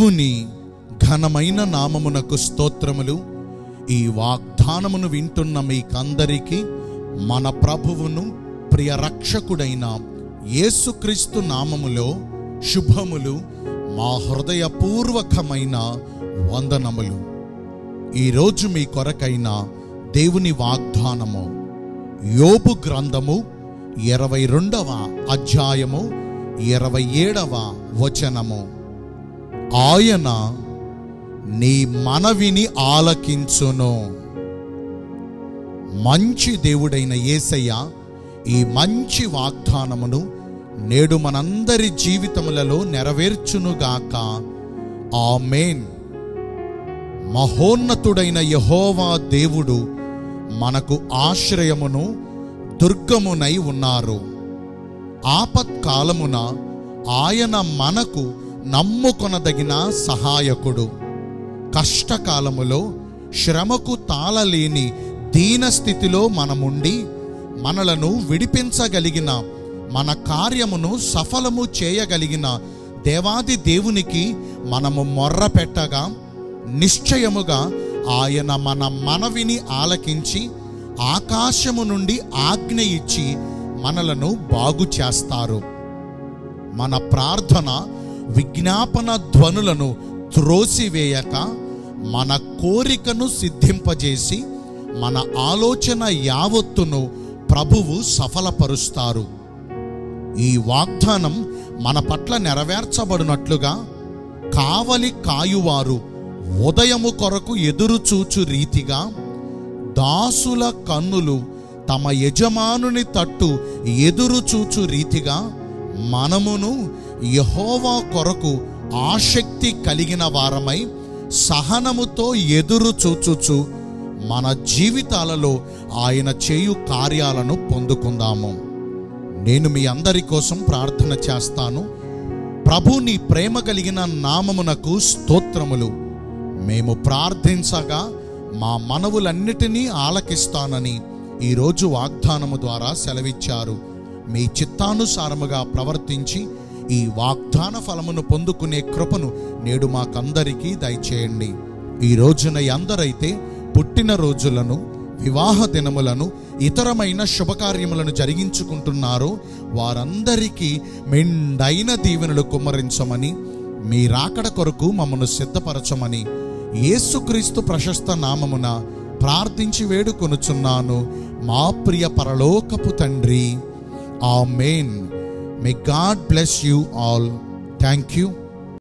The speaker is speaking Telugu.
దేవుని ఘనమైన నామమునకు స్తోత్రములు ఈ వాగ్దానమును వింటున్న మీకందరికీ మన ప్రభువును ప్రియ రక్షకుడైన యేసుక్రీస్తు నామములో శుభములు మా హృదయపూర్వకమైన వందనములు ఈరోజు మీ కొరకైన దేవుని వాగ్దానము యోబు గ్రంథము ఇరవై రెండవ అధ్యాయము ఇరవై ఏడవ వచనము ఆయన నీ మనవిని ఆలకించును మంచి దేవుడైన యేసయ్య ఈ మంచి వాగ్దానమును నేడు మనందరి జీవితములలో నెరవేర్చునుగాక ఆమేన్ మహోన్నతుడైన యహోవా దేవుడు మనకు ఆశ్రయమును దుర్గమునై ఉన్నారు ఆపత్కాలమున ఆయన మనకు నమ్ముకొనదగిన సహాయకుడు కష్టకాలములో శ్రమకు తాళలేని దీనస్థితిలో మనముండి మనలను విడిపించగలిగిన మన కార్యమును సఫలము చేయగలిగిన దేవాది దేవునికి మనము మొర్ర పెట్టగా నిశ్చయముగా ఆయన మన మనవిని ఆలకించి ఆకాశము నుండి ఆజ్ఞ ఇచ్చి మనలను బాగు చేస్తారు మన ప్రార్థన విజ్ఞాపన ధ్వనులను త్రోసివేయక మన కోరికను సిద్ధింపజేసి మన ఆలోచన యావత్తును ప్రభువు సఫలపరుస్తారు ఈ వాగ్దానం మన పట్ల నెరవేర్చబడినట్లుగా కావలి కాయువారు ఉదయము కొరకు ఎదురు చూచు రీతిగా దాసుల కన్నులు తమ యజమానుని తట్టు ఎదురు చూచు రీతిగా మనమును యహోవా కొరకు ఆసక్తి కలిగిన వారమై సహనముతో ఎదురు చూచుచు మన జీవితాలలో ఆయన చేయు కార్యాలను పొందుకుందాము నేను మీ అందరి కోసం ప్రార్థన చేస్తాను ప్రభు నీ ప్రేమ కలిగిన నామమునకు స్తోత్రములు మేము ప్రార్థించగా మా మనవులన్నిటినీ ఆలకిస్తానని ఈరోజు వాగ్దానము ద్వారా సెలవిచ్చారు మీ చిత్తానుసారముగా ప్రవర్తించి ఈ వాగ్దాన ఫలమును పొందుకునే కృపను నేడు మాకందరికీ దయచేయండి ఈ రోజున ఎందరైతే పుట్టిన రోజులను వివాహ దినములను ఇతరమైన శుభకార్యములను జరిగించుకుంటున్నారో వారందరికీ మెండైన దీవెనలు కుమ్మరించమని మీ రాకడ కొరకు మమ్మను సిద్ధపరచమని యేసుక్రీస్తు ప్రశస్త నామమున ప్రార్థించి వేడుకొనుచున్నాను మా ప్రియ పరలోకపు తండ్రి amen may God bless you all thank you